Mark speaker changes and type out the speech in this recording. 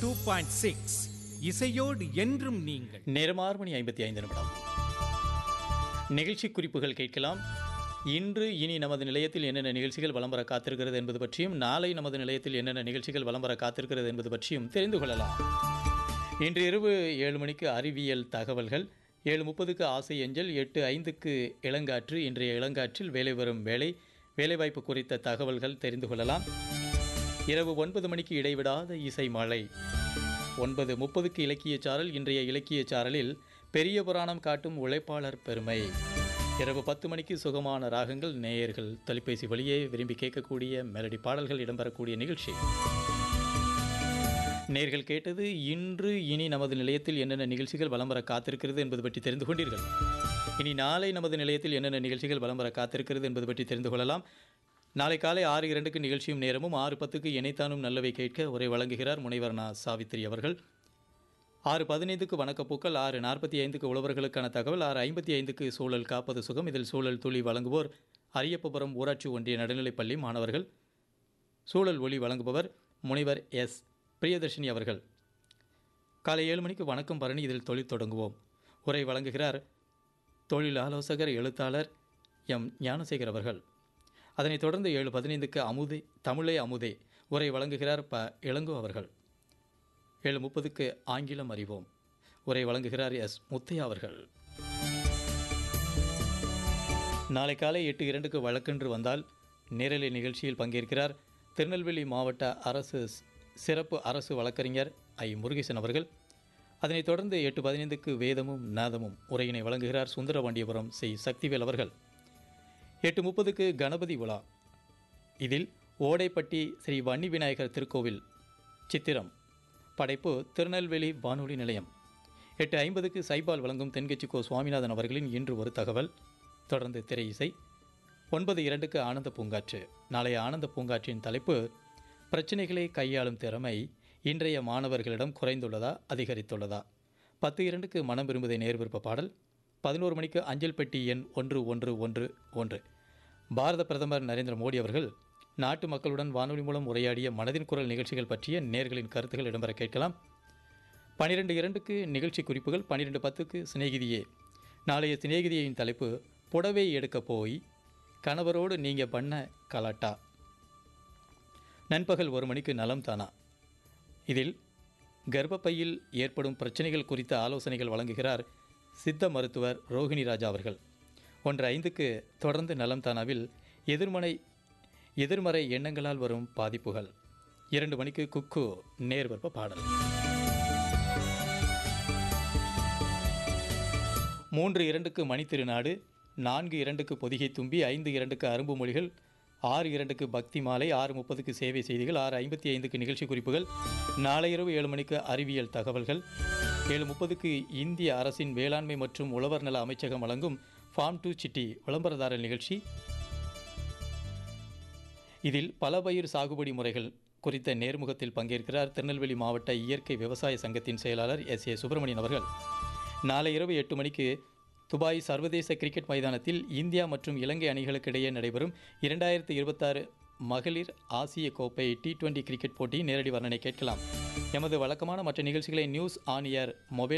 Speaker 1: two point six இசையோடு என்றும் நீங்கள்
Speaker 2: நேரம் ஆறு மணி ஐம்பத்தி ஐந்து நிமிடம் நிகழ்ச்சி குறிப்புகள் கேட்கலாம் இன்று இனி நமது நிலையத்தில் என்னென்ன நிகழ்ச்சிகள் வலம் வர காத்திருக்கிறது என்பது பற்றியும் நாளை நமது நிலையத்தில் என்னென்ன நிகழ்ச்சிகள் வலம் வர காத்திருக்கிறது என்பது பற்றியும் தெரிந்து கொள்ளலாம் இன்று இரவு ஏழு மணிக்கு அறிவியல் தகவல்கள் ஏழு முப்பதுக்கு ஆசை அஞ்சல் எட்டு ஐந்துக்கு இளங்காற்று இன்றைய இளங்காற்றில் வேலை வரும் வேலை வேலைவாய்ப்பு குறித்த தகவல்கள் தெரிந்து கொள்ளலாம் இரவு ஒன்பது மணிக்கு இடைவிடாத இசை மழை ஒன்பது முப்பதுக்கு இலக்கிய சாரல் இன்றைய இலக்கிய சாரலில் பெரிய புராணம் காட்டும் உழைப்பாளர் பெருமை இரவு பத்து மணிக்கு சுகமான ராகங்கள் நேயர்கள் தொலைபேசி வழியே விரும்பி கேட்கக்கூடிய மெலடி பாடல்கள் இடம்பெறக்கூடிய நிகழ்ச்சி நேர்கள் கேட்டது இன்று இனி நமது நிலையத்தில் என்னென்ன நிகழ்ச்சிகள் வலம் வர காத்திருக்கிறது என்பது பற்றி தெரிந்து கொண்டீர்கள் இனி நாளை நமது நிலையத்தில் என்னென்ன நிகழ்ச்சிகள் வலம் வர காத்திருக்கிறது என்பது பற்றி தெரிந்து கொள்ளலாம் நாளை காலை ஆறு இரண்டுக்கு நிகழ்ச்சியும் நேரமும் ஆறு பத்துக்கு இணைத்தானும் நல்லவை கேட்க உரை வழங்குகிறார் முனைவர் நா சாவித்திரி அவர்கள் ஆறு பதினைந்துக்கு வணக்கப்பூக்கள் ஆறு நாற்பத்தி ஐந்துக்கு உழவர்களுக்கான தகவல் ஆறு ஐம்பத்தி ஐந்துக்கு சூழல் காப்பது சுகம் இதில் சூழல் துளி வழங்குவோர் அரியப்பபுரம் ஊராட்சி ஒன்றிய நடுநிலைப்பள்ளி மாணவர்கள் சூழல் ஒளி வழங்குபவர் முனைவர் எஸ் பிரியதர்ஷினி அவர்கள் காலை ஏழு மணிக்கு வணக்கம் பரணி இதில் தொழில் தொடங்குவோம் உரை வழங்குகிறார் தொழில் ஆலோசகர் எழுத்தாளர் எம் ஞானசேகர் அவர்கள் அதனைத் தொடர்ந்து ஏழு பதினைந்துக்கு அமுதே தமிழே அமுதே உரை வழங்குகிறார் ப இளங்கோ அவர்கள் ஏழு முப்பதுக்கு ஆங்கிலம் அறிவோம் உரை வழங்குகிறார் எஸ் முத்தையா அவர்கள் நாளை காலை எட்டு இரண்டுக்கு வழக்கென்று வந்தால் நேரலை நிகழ்ச்சியில் பங்கேற்கிறார் திருநெல்வேலி மாவட்ட அரசு சிறப்பு அரசு வழக்கறிஞர் ஐ முருகேசன் அவர்கள் அதனைத் தொடர்ந்து எட்டு பதினைந்துக்கு வேதமும் நாதமும் உரையினை வழங்குகிறார் சுந்தரபாண்டியபுரம் சி சக்திவேல் அவர்கள் எட்டு முப்பதுக்கு கணபதி விழா இதில் ஓடைப்பட்டி ஸ்ரீ வன்னி விநாயகர் திருக்கோவில் சித்திரம் படைப்பு திருநெல்வேலி வானொலி நிலையம் எட்டு ஐம்பதுக்கு சைபால் வழங்கும் தென்கட்சி கோ சுவாமிநாதன் அவர்களின் இன்று ஒரு தகவல் தொடர்ந்து திரை இசை ஒன்பது இரண்டுக்கு ஆனந்த பூங்காற்று நாளைய ஆனந்த பூங்காற்றின் தலைப்பு பிரச்சனைகளை கையாளும் திறமை இன்றைய மாணவர்களிடம் குறைந்துள்ளதா அதிகரித்துள்ளதா பத்து இரண்டுக்கு மனம் விரும்புதை நேர் விருப்ப பாடல் பதினோரு மணிக்கு அஞ்சல் பெட்டி எண் ஒன்று ஒன்று ஒன்று ஒன்று பாரத பிரதமர் நரேந்திர மோடி அவர்கள் நாட்டு மக்களுடன் வானொலி மூலம் உரையாடிய மனதின் குரல் நிகழ்ச்சிகள் பற்றிய நேர்களின் கருத்துக்கள் இடம்பெற கேட்கலாம் பனிரெண்டு இரண்டுக்கு நிகழ்ச்சி குறிப்புகள் பன்னிரெண்டு பத்துக்கு சிநேகிதியே நாளைய சிநேகிதியின் தலைப்பு புடவை எடுக்க போய் கணவரோடு நீங்கள் பண்ண கலாட்டா நண்பகல் ஒரு மணிக்கு நலம் தானா இதில் கர்ப்பப்பையில் ஏற்படும் பிரச்சனைகள் குறித்த ஆலோசனைகள் வழங்குகிறார் சித்த மருத்துவர் ரோஹிணி ராஜா அவர்கள் ஒன்று ஐந்துக்கு தொடர்ந்து நலம் தானாவில் எதிர்மனை எதிர்மறை எண்ணங்களால் வரும் பாதிப்புகள் இரண்டு மணிக்கு குக்கு நேர்வற்ப பாடல் மூன்று இரண்டுக்கு மணித்திருநாடு நான்கு இரண்டுக்கு பொதிகை தும்பி ஐந்து இரண்டுக்கு அரும்பு மொழிகள் ஆறு இரண்டுக்கு பக்தி மாலை ஆறு முப்பதுக்கு சேவை செய்திகள் ஆறு ஐம்பத்தி ஐந்துக்கு நிகழ்ச்சி குறிப்புகள் நாளை இரவு ஏழு மணிக்கு அறிவியல் தகவல்கள் ஏழு முப்பதுக்கு இந்திய அரசின் வேளாண்மை மற்றும் உழவர் நல அமைச்சகம் வழங்கும் ஃபார்ம் டு சிட்டி விளம்பரதாரர் நிகழ்ச்சி இதில் பல பயிர் சாகுபடி முறைகள் குறித்த நேர்முகத்தில் பங்கேற்கிறார் திருநெல்வேலி மாவட்ட இயற்கை விவசாய சங்கத்தின் செயலாளர் எஸ் ஏ சுப்பிரமணியன் அவர்கள் நாளை இரவு எட்டு மணிக்கு துபாய் சர்வதேச கிரிக்கெட் மைதானத்தில் இந்தியா மற்றும் இலங்கை அணிகளுக்கு இடையே நடைபெறும் இரண்டாயிரத்து இருபத்தாறு மகளிர் ஆசிய கோப்பை டி டுவெண்டி கிரிக்கெட் போட்டி நேரடி வர்ணனை கேட்கலாம் எமது வழக்கமான மற்ற நிகழ்ச்சிகளை நியூஸ் ஆன் ஏர் மொபைல்